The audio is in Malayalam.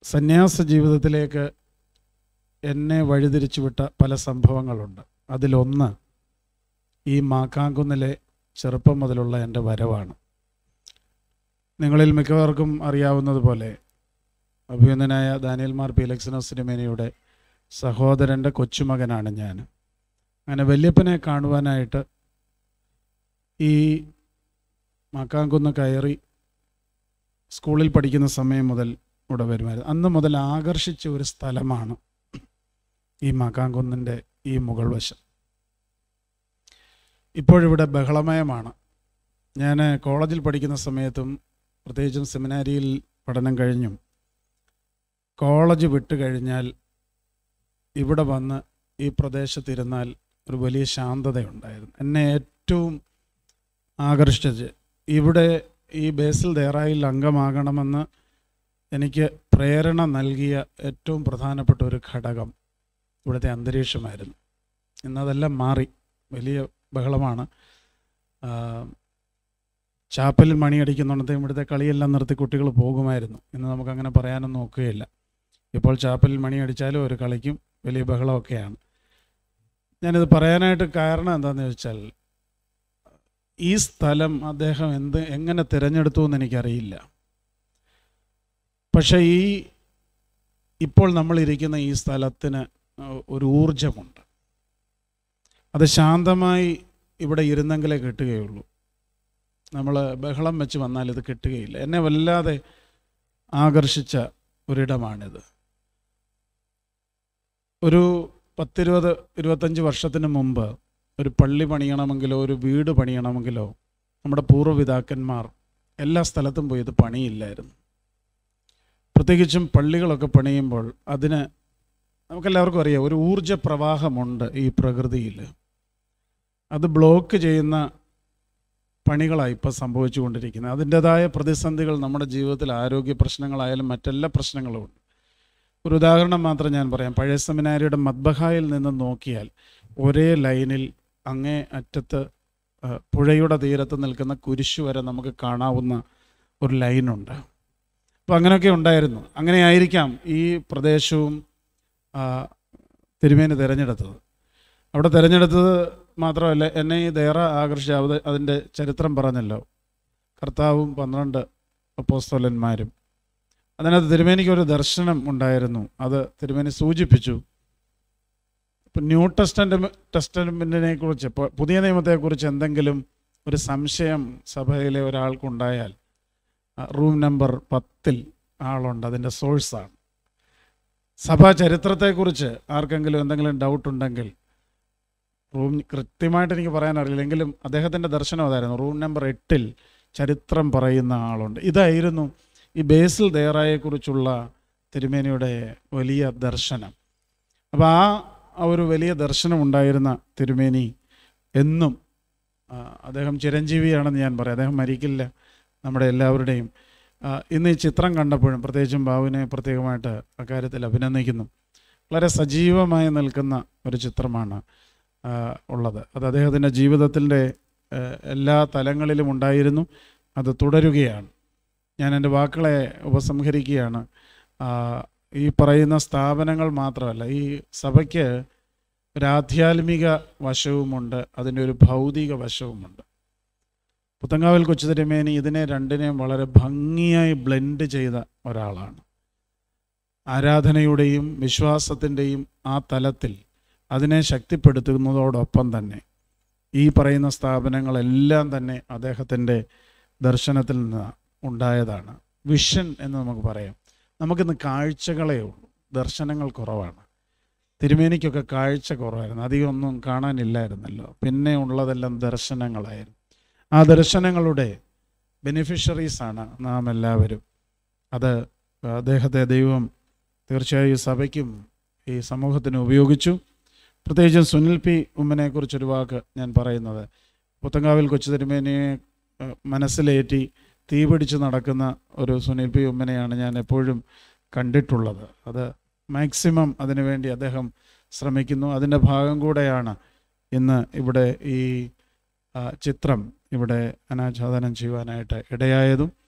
സന്യാസ ജീവിതത്തിലേക്ക് എന്നെ വഴിതിരിച്ചു വിട്ട പല സംഭവങ്ങളുണ്ട് അതിലൊന്ന് ഈ മാക്കാങ്കുന്നിലെ ചെറുപ്പം മുതലുള്ള എൻ്റെ വരവാണ് നിങ്ങളിൽ മിക്കവർക്കും അറിയാവുന്നതുപോലെ അഭിനന്ദനായ ദാനിയൽ മാർ പീലക്സിനോസ് സിനിമേനയുടെ സഹോദരൻ്റെ കൊച്ചുമകനാണ് ഞാൻ അങ്ങനെ വല്യപ്പനെ കാണുവാനായിട്ട് ഈ മാക്കാങ്കുന്ന് കയറി സ്കൂളിൽ പഠിക്കുന്ന സമയം മുതൽ ഇവിടെ വരുമായിരുന്നു അന്ന് മുതൽ ആകർഷിച്ച ഒരു സ്ഥലമാണ് ഈ മാക്കാങ്കുന്നിൻ്റെ ഈ മുകൾ വശം ഇപ്പോഴിവിടെ ബഹളമയമാണ് ഞാൻ കോളേജിൽ പഠിക്കുന്ന സമയത്തും പ്രത്യേകിച്ചും സെമിനാരിയിൽ പഠനം കഴിഞ്ഞും കോളേജ് വിട്ട് കഴിഞ്ഞാൽ ഇവിടെ വന്ന് ഈ പ്രദേശത്തിരുന്നാൽ ഒരു വലിയ ശാന്തതയുണ്ടായിരുന്നു എന്നെ ഏറ്റവും ആകർഷിച്ചത് ഇവിടെ ഈ ബേസിൽ ദേറായിൽ അംഗമാകണമെന്ന് എനിക്ക് പ്രേരണ നൽകിയ ഏറ്റവും പ്രധാനപ്പെട്ട ഒരു ഘടകം ഇവിടുത്തെ അന്തരീക്ഷമായിരുന്നു ഇന്നതെല്ലാം മാറി വലിയ ബഹളമാണ് ആ, ചാപ്പലിൽ മണിയടിക്കുന്നുണ്ടെങ്കിൽ ഇവിടുത്തെ കളിയെല്ലാം നിർത്തി കുട്ടികൾ പോകുമായിരുന്നു ഇന്ന് നമുക്കങ്ങനെ പറയാനൊന്നും ഒക്കുകയില്ല ഇപ്പോൾ ചാപ്പലിൽ മണിയടിച്ചാലും ഒരു കളിക്കും വലിയ ബഹളമൊക്കെയാണ് ഞാനിത് പറയാനായിട്ട് കാരണം എന്താണെന്ന് ചോദിച്ചാൽ ഈ സ്ഥലം അദ്ദേഹം എന്ത് എങ്ങനെ തിരഞ്ഞെടുത്തു എന്ന് എനിക്കറിയില്ല പക്ഷേ ഈ ഇപ്പോൾ നമ്മളിരിക്കുന്ന ഈ സ്ഥലത്തിന് ഒരു ഊർജമുണ്ട് അത് ശാന്തമായി ഇവിടെ ഇരുന്നെങ്കിലേ കിട്ടുകയുള്ളൂ നമ്മൾ ബഹളം വെച്ച് വന്നാൽ ഇത് കിട്ടുകയില്ല എന്നെ വല്ലാതെ ആകർഷിച്ച ഒരിടമാണിത് ഒരു പത്തിരുപത് ഇരുപത്തഞ്ച് വർഷത്തിന് മുമ്പ് ഒരു പള്ളി പണിയണമെങ്കിലോ ഒരു വീട് പണിയണമെങ്കിലോ നമ്മുടെ പൂർവ്വപിതാക്കന്മാർ എല്ലാ സ്ഥലത്തും പോയി ഇത് പണിയില്ലായിരുന്നു പ്രത്യേകിച്ചും പള്ളികളൊക്കെ പണിയുമ്പോൾ അതിന് നമുക്കെല്ലാവർക്കും അറിയാം ഒരു ഊർജ പ്രവാഹമുണ്ട് ഈ പ്രകൃതിയിൽ അത് ബ്ലോക്ക് ചെയ്യുന്ന പണികളാണ് ഇപ്പോൾ സംഭവിച്ചുകൊണ്ടിരിക്കുന്നത് അതിൻ്റെതായ പ്രതിസന്ധികൾ നമ്മുടെ ജീവിതത്തിൽ ആരോഗ്യ പ്രശ്നങ്ങളായാലും മറ്റെല്ലാ പ്രശ്നങ്ങളും ഉണ്ട് ഒരു ഉദാഹരണം മാത്രം ഞാൻ പറയാം പഴയ സെമിനാരിയുടെ മദ്ബഹായിൽ നിന്ന് നോക്കിയാൽ ഒരേ ലൈനിൽ അങ്ങേ അറ്റത്ത് ആ, പുഴയുടെ തീരത്ത് നിൽക്കുന്ന കുരിശു വരെ നമുക്ക് കാണാവുന്ന ഒരു ലൈനുണ്ട് അപ്പോൾ അങ്ങനെയൊക്കെ ഉണ്ടായിരുന്നു അങ്ങനെ ആയിരിക്കാം ഈ പ്രദേശവും ആ, തിരുമേനി തിരഞ്ഞെടുത്തത് അവിടെ തിരഞ്ഞെടുത്തത് മാത്രമല്ല എന്നെ ഈ ദേറ ആകർഷിച്ച അത് അതിൻ്റെ ചരിത്രം പറഞ്ഞല്ലോ കർത്താവും പന്ത്രണ്ട് അപ്പോസ്തലന്മാരും അതിനകത്ത് തിരുമേനിക്ക് ഒരു ദർശനം ഉണ്ടായിരുന്നു അത് തിരുമേനി സൂചിപ്പിച്ചു ഇപ്പം ന്യൂ ടെസ്റ്റന്റ് ടെസ്റ്റമെൻറ്റിനെ കുറിച്ച് ഇപ്പോൾ പുതിയ നിയമത്തെക്കുറിച്ച് എന്തെങ്കിലും ഒരു സംശയം സഭയിലെ ഒരാൾക്കുണ്ടായാൽ ആ, റൂം നമ്പർ പത്തിൽ ആളുണ്ട് അതിൻ്റെ സോഴ്സാണ് സഭാ ചരിത്രത്തെക്കുറിച്ച് ആർക്കെങ്കിലും എന്തെങ്കിലും ഡൗട്ട് ഉണ്ടെങ്കിൽ റൂം കൃത്യമായിട്ട് എനിക്ക് പറയാൻ അറിയില്ലെങ്കിലും അദ്ദേഹത്തിൻ്റെ ദർശനം അതായിരുന്നു റൂം നമ്പർ എട്ടിൽ ചരിത്രം പറയുന്ന ആളുണ്ട് ഇതായിരുന്നു ഈ ബേസിൽ ദേറായെക്കുറിച്ചുള്ള തിരുമേനിയുടെ വലിയ ദർശനം അപ്പോൾ ആ ആ ഒരു വലിയ ദർശനം ഉണ്ടായിരുന്ന തിരുമേനി എന്നും ആ, അദ്ദേഹം ചിരഞ്ജീവിയാണെന്ന് ഞാൻ പറയാം അദ്ദേഹം മരിക്കില്ല നമ്മുടെ എല്ലാവരുടെയും ആ, ഇന്ന് ഈ ചിത്രം കണ്ടപ്പോഴും പ്രത്യേകിച്ചും ബാബുവിനെ പ്രത്യേകമായിട്ട് അക്കാര്യത്തിൽ അഭിനന്ദിക്കുന്നു വളരെ സജീവമായി നിൽക്കുന്ന ഒരു ചിത്രമാണ് ആ, ഉള്ളത് അത് അദ്ദേഹത്തിൻ്റെ ജീവിതത്തിൻ്റെ ആ, എല്ലാ തലങ്ങളിലും ഉണ്ടായിരുന്നു അത് തുടരുകയാണ് ഞാൻ എൻ്റെ വാക്കുകളെ ഉപസംഹരിക്കുകയാണ് ആ, ഈ പറയുന്ന സ്ഥാപനങ്ങൾ മാത്രമല്ല ഈ സഭയ്ക്ക് ഒരു ആധ്യാത്മിക വശവുമുണ്ട് അതിൻ്റെ ഒരു ഭൗതിക വശവുമുണ്ട് പുത്തങ്കാവിൽ കൊച്ചുതിരുമേനി ഇതിനെ രണ്ടിനെയും വളരെ ഭംഗിയായി ബ്ലെൻഡ് ചെയ്ത ഒരാളാണ് ആരാധനയുടെയും വിശ്വാസത്തിൻ്റെയും ആ തലത്തിൽ അതിനെ ശക്തിപ്പെടുത്തുന്നതോടൊപ്പം തന്നെ ഈ പറയുന്ന സ്ഥാപനങ്ങളെല്ലാം തന്നെ അദ്ദേഹത്തിൻ്റെ ദർശനത്തിൽ നിന്ന് ഉണ്ടായതാണ് വിഷൻ എന്ന് നമുക്ക് പറയാം നമുക്കിന്ന് കാഴ്ചകളേ ഉള്ളൂ ദർശനങ്ങൾ കുറവാണ് തിരുമേനിക്കൊക്കെ കാഴ്ച കുറവായിരുന്നു അധികം ഒന്നും കാണാനില്ലായിരുന്നല്ലോ പിന്നെ ഉള്ളതെല്ലാം ദർശനങ്ങളായിരുന്നു ആ ദർശനങ്ങളുടെ ബെനിഫിഷ്യറീസാണ് നാം എല്ലാവരും അത് അദ്ദേഹത്തെ ദൈവം തീർച്ചയായും ഈ സഭയ്ക്കും ഈ സമൂഹത്തിന് ഉപയോഗിച്ചു പ്രത്യേകിച്ചും സുനിൽ പി ഉമ്മനെക്കുറിച്ചൊരു വാക്ക് ഞാൻ പറയുന്നത് പുത്തങ്കാവിൽ കൊച്ചു തിരുമേനിയെ ഏഹ്, മനസ്സിലേറ്റി തീ പിടിച്ച് നടക്കുന്ന ഒരു സുനിൽ പി ഉമ്മനെയാണ് ഞാൻ എപ്പോഴും കണ്ടിട്ടുള്ളത് അത് മാക്സിമം അതിനുവേണ്ടി അദ്ദേഹം ശ്രമിക്കുന്നു അതിൻ്റെ ഭാഗം കൂടെയാണ് ഇന്ന് ഇവിടെ ഈ ആ, ചിത്രം ഇവിടെ അനാച്ഛാദനം ചെയ്യുവാനായിട്ട് ഇടയായതും